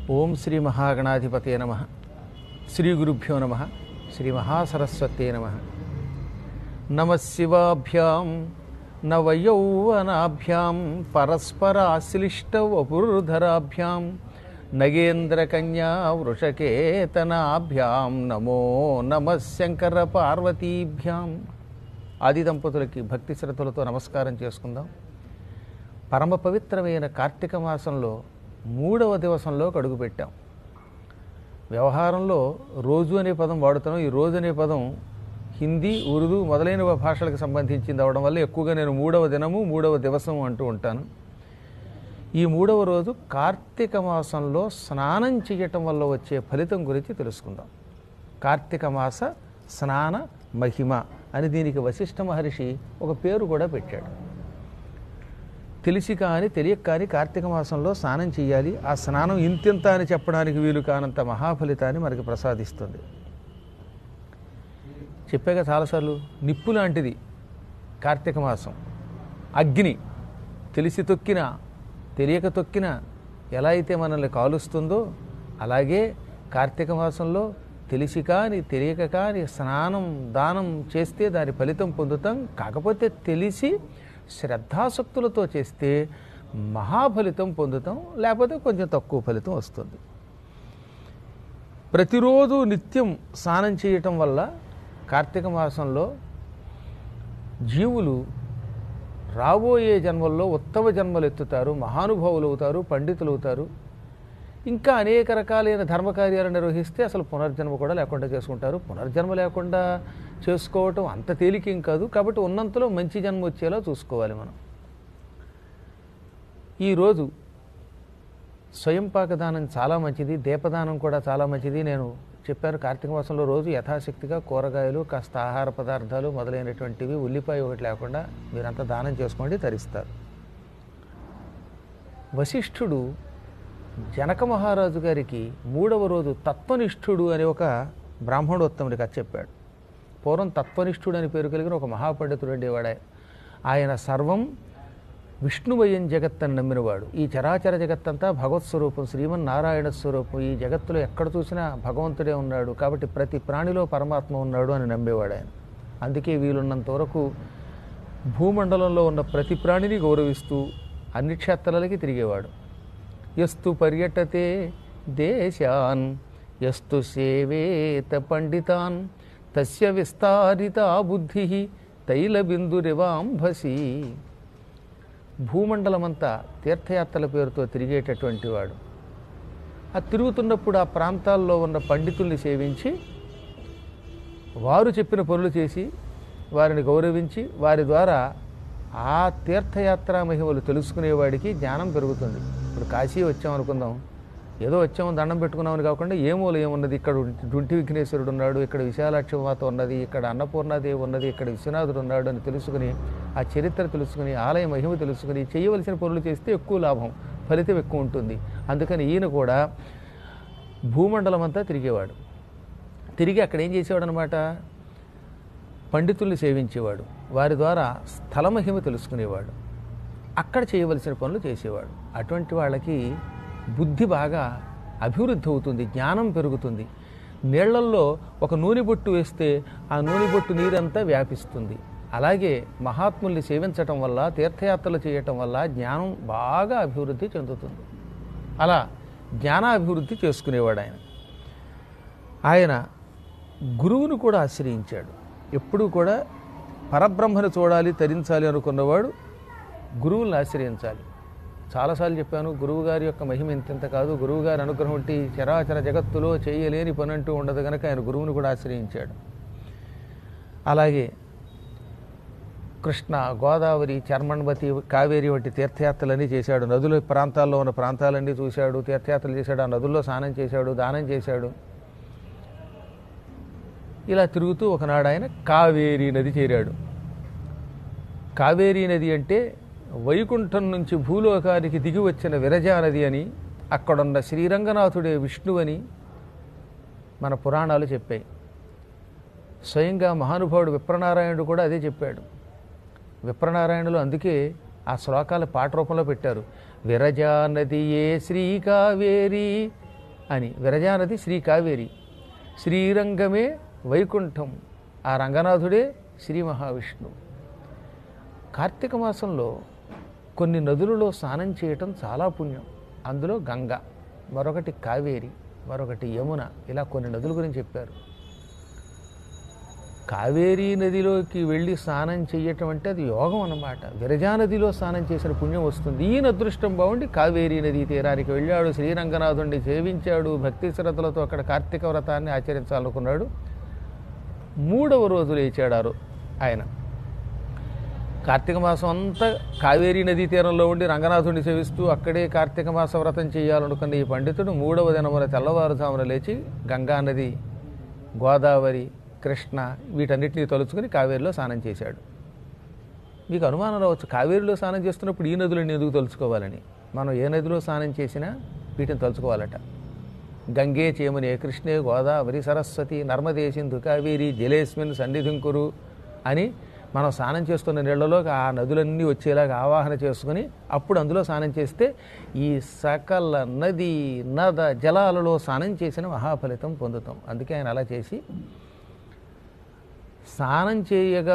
ఓం శ్రీ మహాగణాధిపతే నమ శ్రీ గురుభ్యో నమ శ్రీ మహాసరస్వతే నమ నమ శివాభ్యాం నవయౌవనాభ్యాం పరస్పరాశ్లిష్టవపుర్ధరాభ్యాం నగేంద్రకన్యా వృషకేతనాభ్యాం నమో నమ శంకర పార్వతీభ్యాం ఆది దంపతులకి భక్తి శ్రద్ధలతో నమస్కారం చేసుకుందాం పరమ పవిత్రమైన కార్తీక మాసంలో మూడవ దివసంలోకి అడుగుపెట్టాం వ్యవహారంలో రోజు అనే పదం వాడుతున్నాం ఈ రోజు అనే పదం హిందీ ఉర్దూ మొదలైన భాషలకు సంబంధించింది అవడం వల్ల ఎక్కువగా నేను మూడవ దినము మూడవ దివసం అంటూ ఉంటాను ఈ మూడవ రోజు కార్తీక మాసంలో స్నానం చేయటం వల్ల వచ్చే ఫలితం గురించి తెలుసుకుందాం కార్తీక మాస స్నాన మహిమ అని దీనికి వశిష్ఠ మహర్షి ఒక పేరు కూడా పెట్టాడు తెలిసి కానీ తెలియక కానీ కార్తీక మాసంలో స్నానం చేయాలి ఆ స్నానం ఇంతింత అని చెప్పడానికి వీలు కానంత మహాఫలితాన్ని మనకి ప్రసాదిస్తుంది చెప్పాక చాలాసార్లు నిప్పు లాంటిది కార్తీక మాసం అగ్ని తెలిసి తొక్కినా తెలియక తొక్కినా ఎలా అయితే మనల్ని కాలుస్తుందో అలాగే కార్తీక మాసంలో తెలిసి కానీ తెలియక కానీ స్నానం దానం చేస్తే దాని ఫలితం పొందుతాం కాకపోతే తెలిసి శ్రద్ధాసక్తులతో చేస్తే మహాఫలితం పొందుతాం లేకపోతే కొంచెం తక్కువ ఫలితం వస్తుంది ప్రతిరోజు నిత్యం స్నానం చేయటం వల్ల కార్తీక మాసంలో జీవులు రాబోయే జన్మల్లో ఉత్తమ జన్మలు ఎత్తుతారు మహానుభావులు అవుతారు పండితులు అవుతారు ఇంకా అనేక రకాలైన ధర్మకార్యాలు నిర్వహిస్తే అసలు పునర్జన్మ కూడా లేకుండా చేసుకుంటారు పునర్జన్మ లేకుండా చేసుకోవటం అంత తేలికేం కాదు కాబట్టి ఉన్నంతలో మంచి జన్మ వచ్చేలా చూసుకోవాలి మనం ఈరోజు స్వయం పాకదానం చాలా మంచిది దీపదానం కూడా చాలా మంచిది నేను చెప్పాను కార్తీక మాసంలో రోజు యథాశక్తిగా కూరగాయలు కాస్త ఆహార పదార్థాలు మొదలైనటువంటివి ఉల్లిపాయ ఒకటి లేకుండా మీరంతా దానం చేసుకోండి తరిస్తారు వశిష్ఠుడు జనక మహారాజు గారికి మూడవ రోజు తత్వనిష్ఠుడు అనే ఒక బ్రాహ్మణోత్తముడి కథ చెప్పాడు పూర్వం తత్వనిష్ఠుడు అని పేరు కలిగిన ఒక మహాపండితుడు ఉండేవాడే ఆయన సర్వం విష్ణుమయం జగత్ అని నమ్మినవాడు ఈ చరాచర జగత్తంతా భగవత్ స్వరూపం శ్రీమన్నారాయణ స్వరూపం ఈ జగత్తులో ఎక్కడ చూసినా భగవంతుడే ఉన్నాడు కాబట్టి ప్రతి ప్రాణిలో పరమాత్మ ఉన్నాడు అని నమ్మేవాడు ఆయన అందుకే వీలున్నంత వరకు భూమండలంలో ఉన్న ప్రతి ప్రాణిని గౌరవిస్తూ అన్ని క్షేత్రాలకి తిరిగేవాడు ఎస్తు పర్యటతే దేశాన్ ఎస్తు సేవేత పండితాన్ తస్య విస్తారిత బుద్ధి తైలబిందురివాంభసి భూమండలమంతా తీర్థయాత్రల పేరుతో తిరిగేటటువంటి వాడు ఆ తిరుగుతున్నప్పుడు ఆ ప్రాంతాల్లో ఉన్న పండితుల్ని సేవించి వారు చెప్పిన పనులు చేసి వారిని గౌరవించి వారి ద్వారా ఆ తీర్థయాత్రా మహిమలు తెలుసుకునేవాడికి జ్ఞానం పెరుగుతుంది ఇప్పుడు కాశీ వచ్చాం అనుకుందాం ఏదో వచ్చాము దండం పెట్టుకున్నామని కాకుండా ఏమోలు ఏమున్నది ఇక్కడ డుంటి విఘ్నేశ్వరుడు ఉన్నాడు ఇక్కడ విశాలాక్షి మాత ఉన్నది ఇక్కడ అన్నపూర్ణాదేవి ఉన్నది ఇక్కడ విశ్వనాథుడు ఉన్నాడు అని తెలుసుకుని ఆ చరిత్ర తెలుసుకుని ఆలయ మహిమ తెలుసుకుని చేయవలసిన పనులు చేస్తే ఎక్కువ లాభం ఫలితం ఎక్కువ ఉంటుంది అందుకని ఈయన కూడా భూమండలం అంతా తిరిగేవాడు తిరిగి అక్కడ ఏం చేసేవాడు అనమాట పండితుల్ని సేవించేవాడు వారి ద్వారా స్థల మహిమ తెలుసుకునేవాడు అక్కడ చేయవలసిన పనులు చేసేవాడు అటువంటి వాళ్ళకి బుద్ధి బాగా అభివృద్ధి అవుతుంది జ్ఞానం పెరుగుతుంది నీళ్లల్లో ఒక నూనె బొట్టు వేస్తే ఆ నూనె బొట్టు నీరంతా వ్యాపిస్తుంది అలాగే మహాత్ముల్ని సేవించటం వల్ల తీర్థయాత్రలు చేయటం వల్ల జ్ఞానం బాగా అభివృద్ధి చెందుతుంది అలా జ్ఞానాభివృద్ధి చేసుకునేవాడు ఆయన ఆయన గురువును కూడా ఆశ్రయించాడు ఎప్పుడూ కూడా పరబ్రహ్మను చూడాలి తరించాలి అనుకున్నవాడు గురువులను ఆశ్రయించాలి చాలాసార్లు చెప్పాను గురువు గారి యొక్క మహిమ ఇంతెంత కాదు గురువు గారి అనుగ్రహం ఉంటే ఈ చరాచర జగత్తులో చేయలేని పని అంటూ ఉండదు కనుక ఆయన గురువును కూడా ఆశ్రయించాడు అలాగే కృష్ణ గోదావరి చర్మణవతి కావేరి వంటి తీర్థయాత్రలన్నీ చేశాడు నదుల ప్రాంతాల్లో ఉన్న ప్రాంతాలన్నీ చూశాడు తీర్థయాత్రలు చేశాడు ఆ నదుల్లో స్నానం చేశాడు దానం చేశాడు ఇలా తిరుగుతూ ఒకనాడు ఆయన కావేరీ నది చేరాడు కావేరీ నది అంటే వైకుంఠం నుంచి భూలోకానికి దిగి వచ్చిన విరజా నది అని అక్కడున్న శ్రీరంగనాథుడే విష్ణువని మన పురాణాలు చెప్పాయి స్వయంగా మహానుభావుడు విప్రనారాయణుడు కూడా అదే చెప్పాడు విప్రనారాయణులు అందుకే ఆ శ్లోకాలు పాట రూపంలో పెట్టారు విరజా నదియే శ్రీకావేరి అని విరజానది శ్రీ కావేరి శ్రీరంగమే వైకుంఠం ఆ రంగనాథుడే శ్రీ మహావిష్ణువు కార్తీక మాసంలో కొన్ని నదులలో స్నానం చేయటం చాలా పుణ్యం అందులో గంగ మరొకటి కావేరి మరొకటి యమున ఇలా కొన్ని నదుల గురించి చెప్పారు కావేరీ నదిలోకి వెళ్ళి స్నానం చేయటం అంటే అది యోగం అన్నమాట విరజా నదిలో స్నానం చేసిన పుణ్యం వస్తుంది ఈయన అదృష్టం బాగుండి కావేరీ నదీ తీరానికి వెళ్ళాడు శ్రీరంగనాథుడిని సేవించాడు భక్తి శ్రద్ధలతో అక్కడ కార్తీక వ్రతాన్ని ఆచరించాలనుకున్నాడు మూడవ రోజు లేచాడారు ఆయన కార్తీక మాసం అంతా కావేరీ నదీ తీరంలో ఉండి రంగనాథుడిని సేవిస్తూ అక్కడే కార్తీక మాస వ్రతం చేయాలనుకున్న ఈ పండితుడు మూడవ దినమున తెల్లవారుజామున లేచి గంగా నది గోదావరి కృష్ణ వీటన్నిటిని తలుచుకుని కావేరిలో స్నానం చేశాడు మీకు అనుమానం రావచ్చు కావేరిలో స్నానం చేస్తున్నప్పుడు ఈ నదులను ఎందుకు తలుచుకోవాలని మనం ఏ నదిలో స్నానం చేసినా వీటిని తలుచుకోవాలట గంగే చేమునే కృష్ణే గోదావరి సరస్వతి నర్మదే సింధు కావేరి జలేస్మిన్ సన్నిధింకురు అని మనం స్నానం చేస్తున్న నీళ్లలోకి ఆ నదులన్నీ వచ్చేలాగా ఆవాహన చేసుకుని అప్పుడు అందులో స్నానం చేస్తే ఈ సకల నది నద జలాలలో స్నానం చేసిన మహాఫలితం పొందుతాం అందుకే ఆయన అలా చేసి స్నానం చేయగా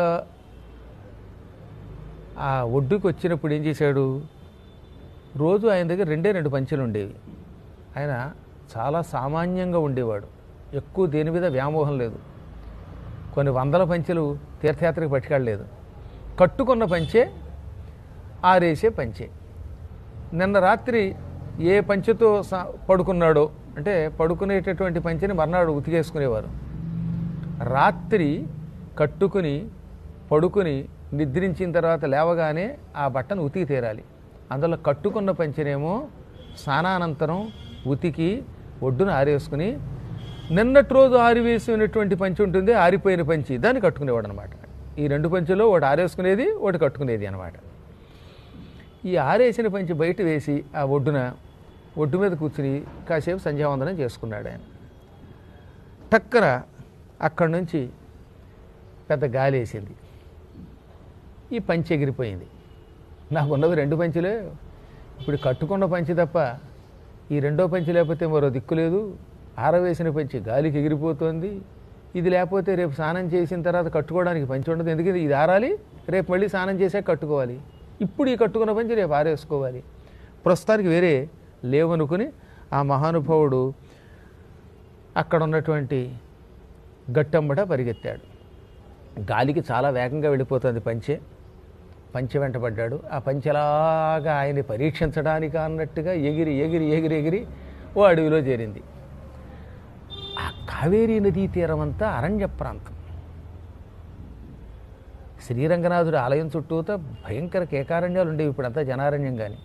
ఆ ఒడ్డుకు వచ్చినప్పుడు ఏం చేశాడు రోజు ఆయన దగ్గర రెండే రెండు పంచెలు ఉండేవి ఆయన చాలా సామాన్యంగా ఉండేవాడు ఎక్కువ దేని మీద వ్యామోహం లేదు కొన్ని వందల పంచెలు తీర్థయాత్రకు పట్టుకెళ్ళలేదు కట్టుకున్న పంచే ఆరేసే పంచే నిన్న రాత్రి ఏ పంచెతో సా- పడుకున్నాడో అంటే పడుకునేటటువంటి పంచెని మర్నాడు ఉతికేసుకునేవారు రాత్రి కట్టుకుని పడుకుని నిద్రించిన తర్వాత లేవగానే ఆ బట్టను ఉతికి తీరాలి అందులో కట్టుకున్న పంచెనేమో స్నానానంతరం ఉతికి ఒడ్డున ఆరేసుకుని నిన్నటి రోజు ఆరివేసినటువంటి పంచి ఉంటుంది ఆరిపోయిన పంచి దాన్ని కట్టుకునేవాడు అనమాట ఈ రెండు పంచులో ఒకటి ఆరేసుకునేది ఒకటి కట్టుకునేది అనమాట ఈ ఆరేసిన పంచి బయట వేసి ఆ ఒడ్డున ఒడ్డు మీద కూర్చుని కాసేపు సంధ్యావందనం చేసుకున్నాడు ఆయన టక్కన అక్కడి నుంచి పెద్ద గాలి వేసింది ఈ పంచి ఎగిరిపోయింది నాకు ఉన్నది రెండు పంచులే ఇప్పుడు కట్టుకున్న పంచి తప్ప ఈ రెండో పంచి లేకపోతే మరో దిక్కు లేదు ఆరవేసిన పంచి గాలికి ఎగిరిపోతుంది ఇది లేకపోతే రేపు స్నానం చేసిన తర్వాత కట్టుకోవడానికి పంచి ఉండదు ఎందుకంటే ఇది ఆరాలి రేపు మళ్ళీ స్నానం చేసాక కట్టుకోవాలి ఇప్పుడు ఈ కట్టుకున్న పంచి రేపు ఆరేసుకోవాలి ప్రస్తుతానికి వేరే లేవనుకుని ఆ మహానుభావుడు అక్కడ ఉన్నటువంటి గట్టంబట పరిగెత్తాడు గాలికి చాలా వేగంగా వెళ్ళిపోతుంది పంచె పంచె వెంటబడ్డాడు ఆ పంచెలాగా ఆయన్ని పరీక్షించడానికి అన్నట్టుగా ఎగిరి ఎగిరి ఎగిరి ఎగిరి ఓ అడవిలో చేరింది ఆ కావేరీ నదీ తీరం అంతా అరణ్య ప్రాంతం శ్రీరంగనాథుడి ఆలయం చుట్టూతో భయంకర కేకారణ్యాలు ఉండేవి ఇప్పుడంతా జనారణ్యం కానీ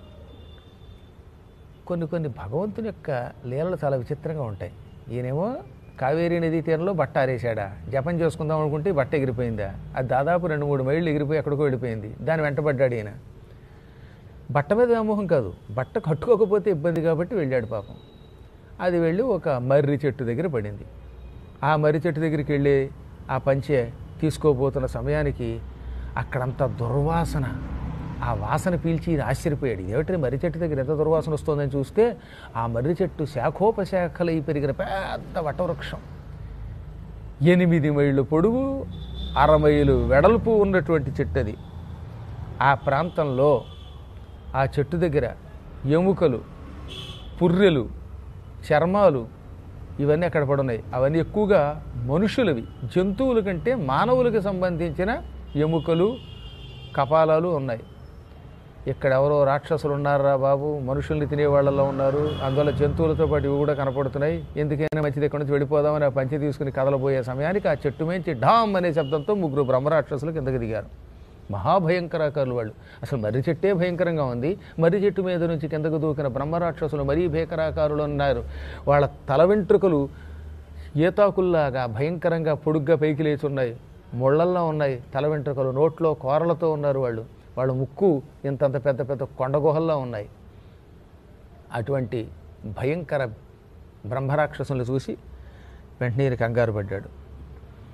కొన్ని కొన్ని భగవంతుని యొక్క లీలలు చాలా విచిత్రంగా ఉంటాయి ఈయనేమో కావేరీ నదీ తీరంలో బట్ట ఆరేశాడా జపం చేసుకుందాం అనుకుంటే ఈ బట్ట ఎగిరిపోయిందా అది దాదాపు రెండు మూడు మైళ్ళు ఎగిరిపోయి ఎక్కడికో వెళ్ళిపోయింది దాని వెంటబడ్డాడు ఈయన బట్ట మీద వ్యామోహం కాదు బట్ట కట్టుకోకపోతే ఇబ్బంది కాబట్టి వెళ్ళాడు పాపం అది వెళ్ళి ఒక మర్రి చెట్టు దగ్గర పడింది ఆ మర్రి చెట్టు దగ్గరికి వెళ్ళి ఆ పంచె తీసుకోబోతున్న సమయానికి అక్కడంతా దుర్వాసన ఆ వాసన పీల్చి ఇది ఆశ్చర్యపోయాడు ఏమిటి మర్రి చెట్టు దగ్గర ఎంత దుర్వాసన వస్తుందని చూస్తే ఆ మర్రి చెట్టు శాఖోపశాఖలై పెరిగిన పెద్ద వటవృక్షం ఎనిమిది మైళ్ళు పొడుగు అర మైలు వెడల్పు ఉన్నటువంటి చెట్టు అది ఆ ప్రాంతంలో ఆ చెట్టు దగ్గర ఎముకలు పుర్రెలు చర్మాలు ఇవన్నీ అక్కడ పడున్నాయి అవన్నీ ఎక్కువగా మనుషులవి జంతువుల కంటే మానవులకు సంబంధించిన ఎముకలు కపాలాలు ఉన్నాయి ఇక్కడ ఎవరో రాక్షసులు ఉన్నారా బాబు మనుషుల్ని తినే వాళ్ళలో ఉన్నారు అందువల్ల జంతువులతో పాటు ఇవి కూడా కనపడుతున్నాయి ఎందుకైనా మంచిది ఇక్కడ నుంచి వెళ్ళిపోదామని ఆ పంచి తీసుకుని కదలబోయే సమయానికి ఆ చెట్టు మేంచి ఢామ్ అనే శబ్దంతో ముగ్గురు బ్రహ్మరాక్షసులు కిందకి దిగారు మహాభయంకరాకారులు వాళ్ళు అసలు మర్రి చెట్టే భయంకరంగా ఉంది మర్రి చెట్టు మీద నుంచి కిందకు దూకిన బ్రహ్మరాక్షసులు మరీ భీకరాకారులు ఉన్నారు వాళ్ళ తల వెంట్రుకలు ఏతాకుల్లాగా భయంకరంగా పొడుగ్గా పైకి లేచి ఉన్నాయి ముళ్ళల్లో ఉన్నాయి తల వెంట్రుకలు నోట్లో కోరలతో ఉన్నారు వాళ్ళు వాళ్ళ ముక్కు ఇంతంత పెద్ద పెద్ద కొండ గుహల్లో ఉన్నాయి అటువంటి భయంకర బ్రహ్మరాక్షసులను చూసి వెంటనే ఈయన కంగారు పడ్డాడు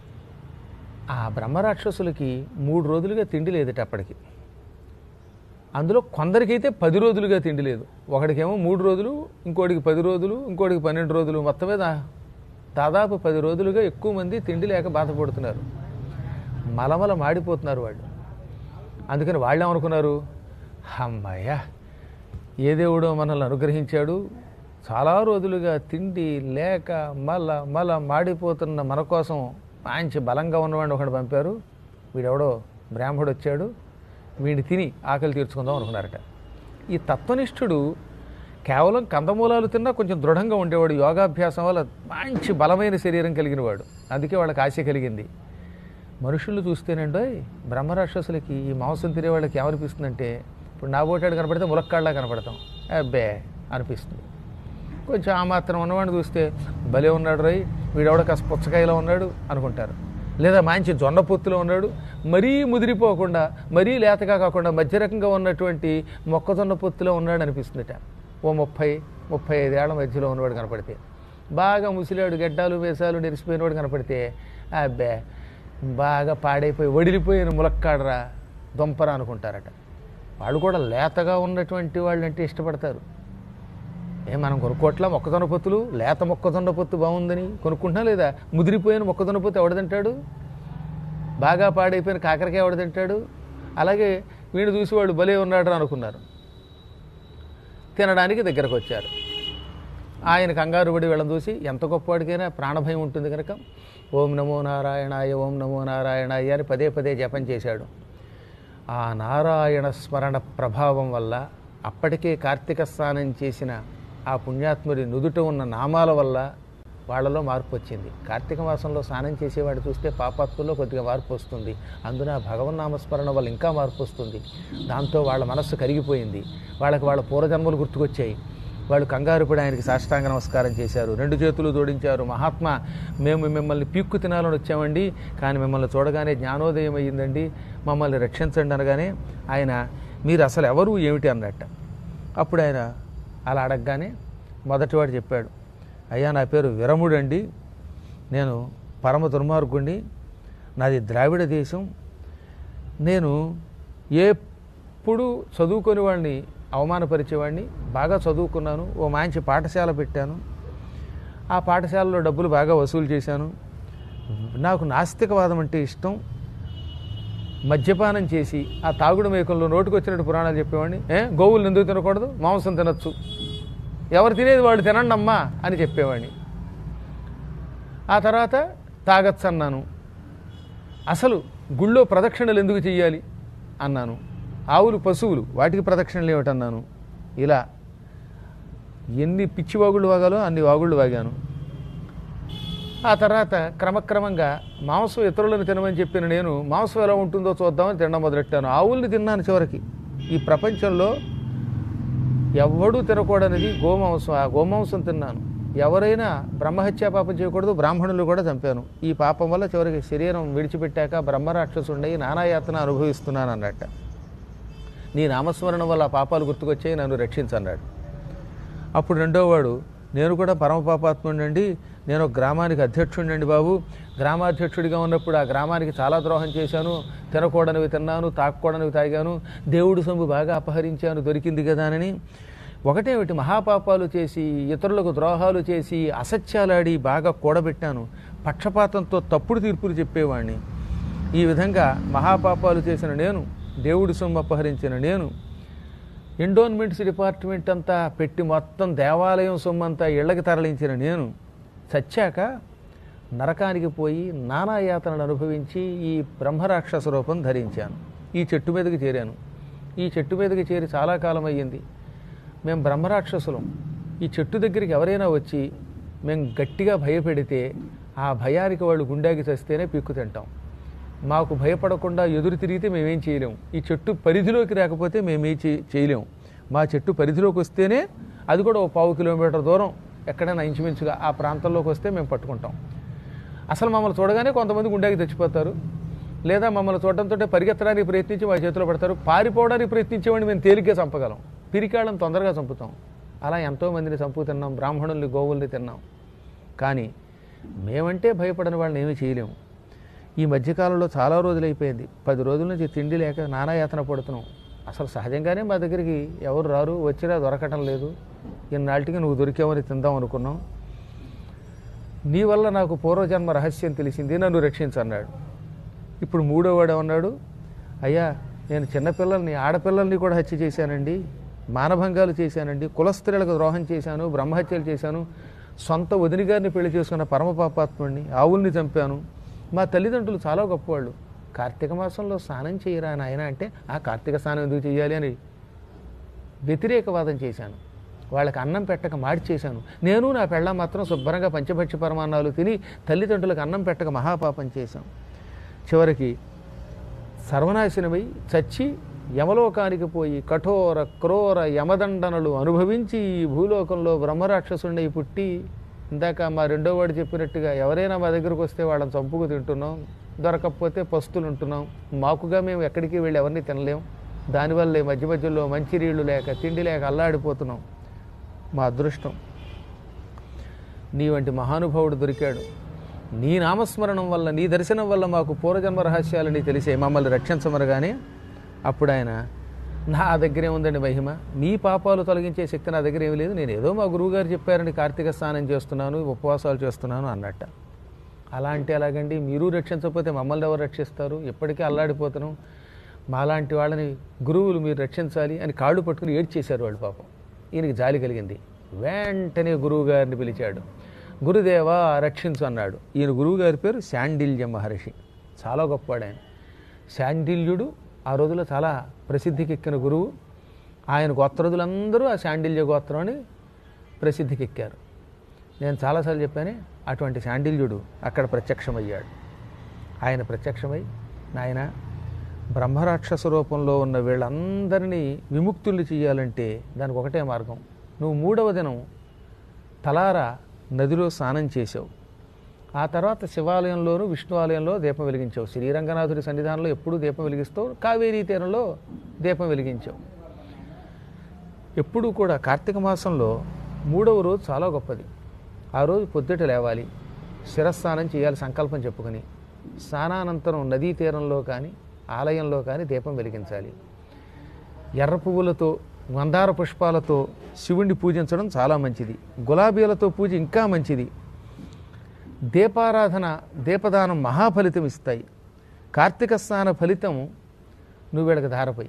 ఆ బ్రహ్మరాక్షసులకి మూడు రోజులుగా తిండి లేదట అప్పటికి అందులో కొందరికైతే పది రోజులుగా తిండి లేదు ఒకడికేమో మూడు రోజులు ఇంకోటికి పది రోజులు ఇంకోటికి పన్నెండు రోజులు మొత్తం మీద దాదాపు పది రోజులుగా ఎక్కువ మంది తిండి లేక బాధపడుతున్నారు మలమల మాడిపోతున్నారు వాళ్ళు అందుకని వాళ్ళు ఏమనుకున్నారు అమ్మాయ్యా ఏ దేవుడో మనల్ని అనుగ్రహించాడు చాలా రోజులుగా తిండి లేక మల మల మాడిపోతున్న మన కోసం మంచి బలంగా ఉన్నవాడిని ఒకటి పంపారు వీడెవడో బ్రాహ్మడు వచ్చాడు వీడిని తిని ఆకలి తీర్చుకుందాం అనుకున్నారట ఈ తత్వనిష్ఠుడు కేవలం కందమూలాలు తిన్నా కొంచెం దృఢంగా ఉండేవాడు యోగాభ్యాసం వల్ల మంచి బలమైన శరీరం కలిగిన వాడు అందుకే వాళ్ళకి ఆశ కలిగింది మనుషులు చూస్తేనండో బ్రహ్మరాక్షసులకి ఈ మాంసం తినే వాళ్ళకి ఏమనిపిస్తుందంటే ఇప్పుడు నా బోటాడు కనపడితే ములక్కాళ్ళ కనపడతాం అబ్బే అనిపిస్తుంది కొంచెం ఆ మాత్రం ఉన్నవాడిని చూస్తే భలే ఉన్నాడు రై వీడెవడ కాస్త పుచ్చకాయలో ఉన్నాడు అనుకుంటారు లేదా మంచి జొన్న పొత్తులో ఉన్నాడు మరీ ముదిరిపోకుండా మరీ లేతగా కాకుండా మధ్య రకంగా ఉన్నటువంటి మొక్కజొన్న పొత్తులో ఉన్నాడు అనిపిస్తుందట ఓ ముప్పై ముప్పై ఐదేళ్ల మధ్యలో ఉన్నవాడు కనపడితే బాగా ముసిలాడు గడ్డాలు వేసాలు నెరిసిపోయినవాడు కనపడితే అబ్బే బాగా పాడైపోయి వడిలిపోయిన ములక్కాడరా దొంపరా అనుకుంటారట వాళ్ళు కూడా లేతగా ఉన్నటువంటి వాళ్ళు అంటే ఇష్టపడతారు ఏ మనం కొనుక్కోట్లా మొక్కజొన్న పొత్తులు లేత మొక్కజొన్న పొత్తు బాగుందని కొనుక్కుంటున్నా లేదా ముదిరిపోయిన మొక్కజొన్న పొత్తు ఎవడ తింటాడు బాగా పాడైపోయిన కాకరకాయ ఎవడ తింటాడు అలాగే వీడు చూసి వాడు భలే ఉన్నాడు అనుకున్నారు తినడానికి దగ్గరకు వచ్చారు ఆయన కంగారు పడి వీళ్ళని చూసి ఎంత గొప్పవాడికైనా ప్రాణభయం ఉంటుంది కనుక ఓం నమో నారాయణాయ ఓం నమో నారాయణాయ అని పదే పదే జపం చేశాడు ఆ నారాయణ స్మరణ ప్రభావం వల్ల అప్పటికే కార్తీక స్నానం చేసిన ఆ పుణ్యాత్ముడి నుదుట ఉన్న నామాల వల్ల వాళ్ళలో మార్పు వచ్చింది కార్తీక మాసంలో స్నానం చేసేవాడు చూస్తే పాపాత్తుల్లో కొద్దిగా మార్పు వస్తుంది అందున భగవన్నామస్మరణ వల్ల ఇంకా మార్పు వస్తుంది దాంతో వాళ్ళ మనస్సు కరిగిపోయింది వాళ్ళకి వాళ్ళ పూర్వజన్మలు గుర్తుకొచ్చాయి వాళ్ళు కంగారు పడి ఆయనకి సాష్టాంగ నమస్కారం చేశారు రెండు చేతులు జోడించారు మహాత్మా మేము మిమ్మల్ని పీక్కు తినాలని వచ్చామండి కానీ మిమ్మల్ని చూడగానే జ్ఞానోదయం అయ్యిందండి మమ్మల్ని రక్షించండి అనగానే ఆయన మీరు అసలు ఎవరు ఏమిటి అన్నట్ట అప్పుడు ఆయన అలా అడగగానే మొదటివాడు చెప్పాడు అయ్యా నా పేరు విరముడండి నేను పరమ దుర్మార్గుండి నాది ద్రావిడ దేశం నేను ఎప్పుడు చదువుకొని వాడిని అవమానపరిచేవాడిని బాగా చదువుకున్నాను ఓ మంచి పాఠశాల పెట్టాను ఆ పాఠశాలలో డబ్బులు బాగా వసూలు చేశాను నాకు నాస్తికవాదం అంటే ఇష్టం మద్యపానం చేసి ఆ తాగుడు మేకంలో నోటికి వచ్చినట్టు పురాణాలు చెప్పేవాడిని ఏ గోవులు ఎందుకు తినకూడదు మాంసం తినచ్చు ఎవరు తినేది వాళ్ళు తినండి అమ్మా అని చెప్పేవాడిని ఆ తర్వాత తాగచ్చు అన్నాను అసలు గుళ్ళో ప్రదక్షిణలు ఎందుకు చెయ్యాలి అన్నాను ఆవులు పశువులు వాటికి ప్రదక్షిణలు ఏమిటన్నాను ఇలా ఎన్ని పిచ్చి వాగుళ్ళు వాగాలో అన్ని వాగుళ్ళు వాగాను ఆ తర్వాత క్రమక్రమంగా మాంసం ఇతరులను తినమని చెప్పిన నేను మాంసం ఎలా ఉంటుందో చూద్దామని తినడం మొదలెట్టాను ఆవుల్ని తిన్నాను చివరికి ఈ ప్రపంచంలో ఎవడూ తినకూడనిది గోమాంసం ఆ గోమాంసం తిన్నాను ఎవరైనా బ్రహ్మహత్యా పాపం చేయకూడదు బ్రాహ్మణులు కూడా చంపాను ఈ పాపం వల్ల చివరికి శరీరం విడిచిపెట్టాక బ్రహ్మరాక్షసుండయి నానాయాతన అనుభవిస్తున్నాను అన్నట్ట నీ నామస్మరణం వల్ల ఆ పాపాలు గుర్తుకొచ్చాయి నన్ను రక్షించన్నాడు అప్పుడు రెండోవాడు నేను కూడా పరమ పాపాత్ముడండి నేను ఒక గ్రామానికి అధ్యక్షుడినండి బాబు గ్రామాధ్యక్షుడిగా ఉన్నప్పుడు ఆ గ్రామానికి చాలా ద్రోహం చేశాను తినకూడనివి తిన్నాను తాకూడనివి తాగాను దేవుడు సొమ్ము బాగా అపహరించాను దొరికింది కదా అని ఒకటేమిటి మహాపాపాలు చేసి ఇతరులకు ద్రోహాలు చేసి అసత్యాలాడి బాగా కూడబెట్టాను పక్షపాతంతో తప్పుడు తీర్పులు చెప్పేవాడిని ఈ విధంగా మహాపాపాలు చేసిన నేను దేవుడి సొమ్ము అపహరించిన నేను ఎండోన్మెంట్స్ డిపార్ట్మెంట్ అంతా పెట్టి మొత్తం దేవాలయం సొమ్మంతా ఇళ్ళకి తరలించిన నేను చచ్చాక నరకానికి పోయి నానా యాతనలు అనుభవించి ఈ బ్రహ్మరాక్షస రూపం ధరించాను ఈ చెట్టు మీదకి చేరాను ఈ చెట్టు మీదకి చేరి చాలా కాలం అయ్యింది మేము బ్రహ్మరాక్షసులం ఈ చెట్టు దగ్గరికి ఎవరైనా వచ్చి మేము గట్టిగా భయపెడితే ఆ భయానికి వాళ్ళు గుండెకి చస్తేనే పిక్కు తింటాం మాకు భయపడకుండా ఎదురు తిరిగితే మేమేం చేయలేం ఈ చెట్టు పరిధిలోకి రాకపోతే మేమేం చే- చేయలేం మా చెట్టు పరిధిలోకి వస్తేనే అది కూడా ఓ పావు కిలోమీటర్ దూరం ఎక్కడైనా ఇంచుమించుగా ఆ ప్రాంతంలోకి వస్తే మేము పట్టుకుంటాం అసలు మమ్మల్ని చూడగానే కొంతమంది గుండెకి తెచ్చిపోతారు లేదా మమ్మల్ని చూడటంతో పరిగెత్తడానికి ప్రయత్నించి మా చేతిలో పడతారు పారిపోవడానికి ప్రయత్నించేవాడిని మేము తేలిగ్గా చంపగలం పిరికాళ్ళని తొందరగా చంపుతాం అలా ఎంతోమందిని చంపు తిన్నాం బ్రాహ్మణుల్ని గోవుల్ని తిన్నాం కానీ మేమంటే భయపడని వాళ్ళని ఏమీ చేయలేము ఈ మధ్యకాలంలో చాలా రోజులైపోయింది పది రోజుల నుంచి తిండి లేక నానాయాతన పడుతున్నాం అసలు సహజంగానే మా దగ్గరికి ఎవరు రారు వచ్చినా దొరకటం లేదు ఇన్నాళ్ళకి నువ్వు దొరికావని తిందాం అనుకున్నాం నీ వల్ల నాకు పూర్వజన్మ రహస్యం తెలిసింది నన్ను రక్షించన్నాడు ఇప్పుడు మూడో వాడు ఉన్నాడు అయ్యా నేను చిన్నపిల్లల్ని ఆడపిల్లల్ని కూడా హత్య చేశానండి మానభంగాలు చేశానండి కులస్త్రీలకు ద్రోహం చేశాను బ్రహ్మహత్యలు చేశాను సొంత వదిని గారిని పెళ్లి చేసుకున్న పరమపాపాత్ముడిని ఆవుల్ని చంపాను మా తల్లిదండ్రులు చాలా గొప్పవాళ్ళు కార్తీక మాసంలో స్నానం చేయరా నాయన అంటే ఆ కార్తీక స్నానం ఎందుకు చేయాలి అని వ్యతిరేకవాదం చేశాను వాళ్ళకి అన్నం పెట్టక మాడి చేశాను నేను నా పెళ్ళ మాత్రం శుభ్రంగా పంచభక్ష పరమాన్నాలు తిని తల్లిదండ్రులకు అన్నం పెట్టక మహాపాపం చేశాం చివరికి సర్వనాశనమై చచ్చి యమలోకానికి పోయి కఠోర క్రూర యమదండనలు అనుభవించి ఈ భూలోకంలో బ్రహ్మరాక్షసుండై పుట్టి ఇందాక మా రెండో వాడు చెప్పినట్టుగా ఎవరైనా మా దగ్గరకు వస్తే వాళ్ళని చంపుకు తింటున్నాం దొరకకపోతే పస్తులు ఉంటున్నాం మాకుగా మేము ఎక్కడికి వెళ్ళి ఎవరిని తినలేం దానివల్లే మధ్య మధ్యలో మంచినీళ్ళు లేక తిండి లేక అల్లాడిపోతున్నాం మా అదృష్టం నీ వంటి మహానుభావుడు దొరికాడు నీ నామస్మరణం వల్ల నీ దర్శనం వల్ల మాకు పూర్వజన్మ రహస్యాలని తెలిసే మమ్మల్ని రక్షించమనగానే అప్పుడు ఆయన నా దగ్గరే ఉందండి మహిమ మీ పాపాలు తొలగించే శక్తి నా దగ్గర ఏమీ లేదు నేను ఏదో మా గురువుగారు చెప్పారని కార్తీక స్నానం చేస్తున్నాను ఉపవాసాలు చేస్తున్నాను అన్నట్ట అలా అంటే ఎలాగండి మీరు రక్షించకపోతే మమ్మల్ని ఎవరు రక్షిస్తారు ఎప్పటికీ అల్లాడిపోతున్నాం మాలాంటి వాళ్ళని గురువులు మీరు రక్షించాలి అని కాళ్ళు పట్టుకుని ఏడ్చేశారు వాళ్ళు పాపం ఈయనకి జాలి కలిగింది వెంటనే గురువు గారిని పిలిచాడు గురుదేవా రక్షించు అన్నాడు ఈయన గురువు గారి పేరు శాండిల్య మహర్షి చాలా గొప్పవాడు ఆయన శాండిల్యుడు ఆ రోజుల్లో చాలా ప్రసిద్ధికెక్కిన గురువు ఆయన గోత్రదులందరూ ఆ శాండిల్య గోత్రం అని ప్రసిద్ధికెక్కారు నేను చాలాసార్లు చెప్పానే అటువంటి శాండిల్యుడు అక్కడ ప్రత్యక్షమయ్యాడు ఆయన ప్రత్యక్షమై నాయన బ్రహ్మరాక్షస రూపంలో ఉన్న వీళ్ళందరినీ విముక్తుల్ని చేయాలంటే దానికి ఒకటే మార్గం నువ్వు మూడవ దినం తలారా నదిలో స్నానం చేసావు ఆ తర్వాత శివాలయంలోను విష్ణు ఆలయంలో దీపం వెలిగించావు శ్రీరంగనాథుడి సన్నిధానంలో ఎప్పుడూ దీపం వెలిగిస్తావు కావేరీ తీరంలో దీపం వెలిగించావు ఎప్పుడూ కూడా కార్తీక మాసంలో మూడవ రోజు చాలా గొప్పది ఆ రోజు పొద్దుట లేవాలి శిరస్నానం చేయాలి సంకల్పం చెప్పుకొని స్నానానంతరం నదీ తీరంలో కానీ ఆలయంలో కానీ దీపం వెలిగించాలి ఎర్ర పువ్వులతో మందార పుష్పాలతో శివుణ్ణి పూజించడం చాలా మంచిది గులాబీలతో పూజ ఇంకా మంచిది దీపారాధన దీపదానం మహాఫలితం ఇస్తాయి కార్తీక స్నాన ఫలితం నువ్వు వీళ్ళకి ధారపై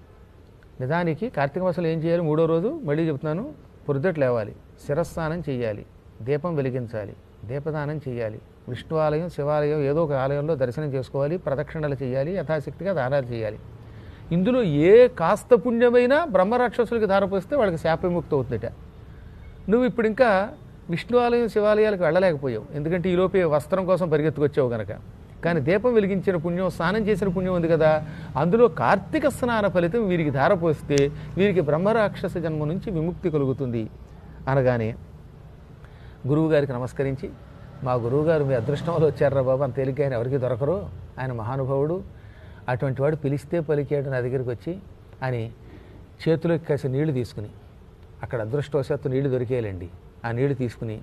నిజానికి కార్తీక మాసంలో ఏం చేయాలి మూడో రోజు మళ్ళీ చెప్తున్నాను పొద్దుట లేవాలి శిరస్నానం చేయాలి దీపం వెలిగించాలి దీపదానం చేయాలి విష్ణు ఆలయం శివాలయం ఏదో ఒక ఆలయంలో దర్శనం చేసుకోవాలి ప్రదక్షిణలు చేయాలి యథాశక్తిగా దానాలు చేయాలి ఇందులో ఏ కాస్త పుణ్యమైనా బ్రహ్మరాక్షసులకి ధారపోస్తే వాళ్ళకి శాపవిముక్తి అవుతుందట నువ్వు ఇప్పుడు ఇంకా విష్ణు ఆలయం శివాలయాలకు వెళ్ళలేకపోయావు ఎందుకంటే ఈలోపే వస్త్రం కోసం పరిగెత్తుకొచ్చావు గనక కానీ దీపం వెలిగించిన పుణ్యం స్నానం చేసిన పుణ్యం ఉంది కదా అందులో కార్తీక స్నాన ఫలితం వీరికి ధారపోస్తే వీరికి బ్రహ్మరాక్షస జన్మ నుంచి విముక్తి కలుగుతుంది అనగానే గురువుగారికి నమస్కరించి మా గురువుగారు మీ అదృష్టంలో వచ్చారా బాబు అంత తేలిక ఆయన ఎవరికి దొరకరు ఆయన మహానుభావుడు అటువంటి వాడు పిలిస్తే పలికాడు నా దగ్గరికి వచ్చి అని చేతిలోకి కాసి నీళ్లు తీసుకుని అక్కడ అదృష్టవశాత్తు నీళ్లు దొరికేయాలండి ఆ నీళ్లు తీసుకుని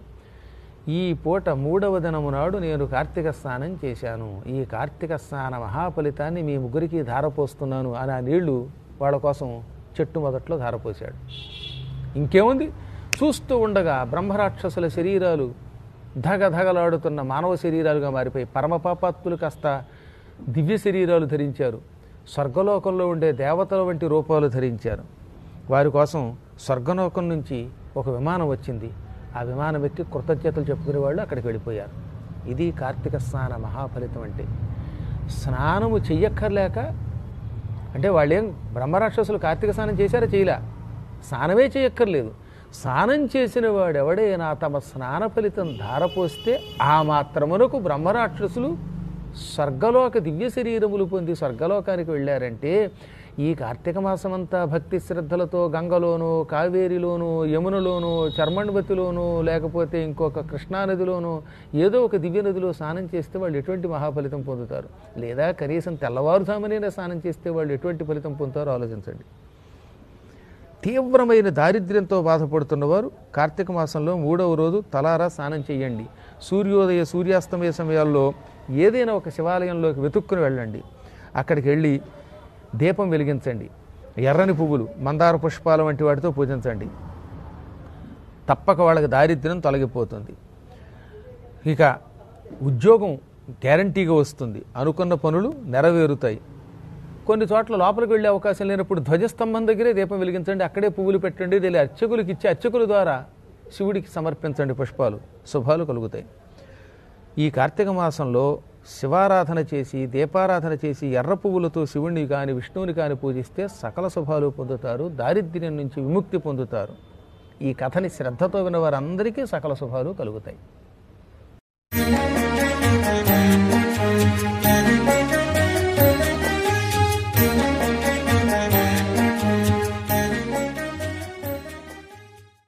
ఈ పూట మూడవ దినము నాడు నేను కార్తీక స్నానం చేశాను ఈ కార్తీక స్నాన మహాఫలితాన్ని మీ ముగ్గురికి ధారపోస్తున్నాను అని ఆ నీళ్లు వాళ్ళ కోసం చెట్టు మొదట్లో ధారపోశాడు ఇంకేముంది చూస్తూ ఉండగా బ్రహ్మరాక్షసుల శరీరాలు ధగధగలాడుతున్న మానవ శరీరాలుగా మారిపోయి పరమపాపాత్ములు కాస్త దివ్య శరీరాలు ధరించారు స్వర్గలోకంలో ఉండే దేవతల వంటి రూపాలు ధరించారు వారి కోసం స్వర్గలోకం నుంచి ఒక విమానం వచ్చింది ఆ విమానం ఎక్కి కృతజ్ఞతలు చెప్పుకునే వాళ్ళు అక్కడికి వెళ్ళిపోయారు ఇది కార్తీక స్నాన మహాఫలితం అంటే స్నానము చెయ్యక్కర్లేక అంటే వాళ్ళేం బ్రహ్మరాక్షసులు కార్తీక స్నానం చేశారా చేయలే స్నానమే చేయక్కర్లేదు స్నానం చేసిన వాడెవడైనా తమ స్నాన ఫలితం ధారపోస్తే ఆ మాత్రమునకు బ్రహ్మరాక్షసులు స్వర్గలోక దివ్య శరీరములు పొంది స్వర్గలోకానికి వెళ్ళారంటే ఈ కార్తీక మాసమంతా భక్తి శ్రద్ధలతో గంగలోనూ కావేరిలోనూ యమునలోనూ చర్మణవతిలోనూ లేకపోతే ఇంకొక కృష్ణానదిలోనూ ఏదో ఒక దివ్య నదిలో స్నానం చేస్తే వాళ్ళు ఎటువంటి మహాఫలితం పొందుతారు లేదా కనీసం తెల్లవారుజామునైనా స్నానం చేస్తే వాళ్ళు ఎటువంటి ఫలితం పొందుతారో ఆలోచించండి తీవ్రమైన దారిద్ర్యంతో బాధపడుతున్నవారు కార్తీక మాసంలో మూడవ రోజు తలారా స్నానం చేయండి సూర్యోదయ సూర్యాస్తమయ సమయాల్లో ఏదైనా ఒక శివాలయంలోకి వెతుక్కుని వెళ్ళండి అక్కడికి వెళ్ళి దీపం వెలిగించండి ఎర్రని పువ్వులు మందార పుష్పాల వంటి వాటితో పూజించండి తప్పక వాళ్ళకి దారిద్ర్యం తొలగిపోతుంది ఇక ఉద్యోగం గ్యారంటీగా వస్తుంది అనుకున్న పనులు నెరవేరుతాయి కొన్ని చోట్ల లోపలికి వెళ్ళే అవకాశం లేనప్పుడు ధ్వజస్తంభం దగ్గరే దీపం వెలిగించండి అక్కడే పువ్వులు పెట్టండి లేదా అర్చకులకి ఇచ్చి అర్చకుల ద్వారా శివుడికి సమర్పించండి పుష్పాలు శుభాలు కలుగుతాయి ఈ కార్తీక మాసంలో శివారాధన చేసి దీపారాధన చేసి ఎర్ర పువ్వులతో శివుణ్ణి కాని విష్ణువుని కాని పూజిస్తే సకల శుభాలు పొందుతారు దారిద్ర్యం నుంచి విముక్తి పొందుతారు ఈ కథని శ్రద్ధతో విన్న వారందరికీ సకల శుభాలు కలుగుతాయి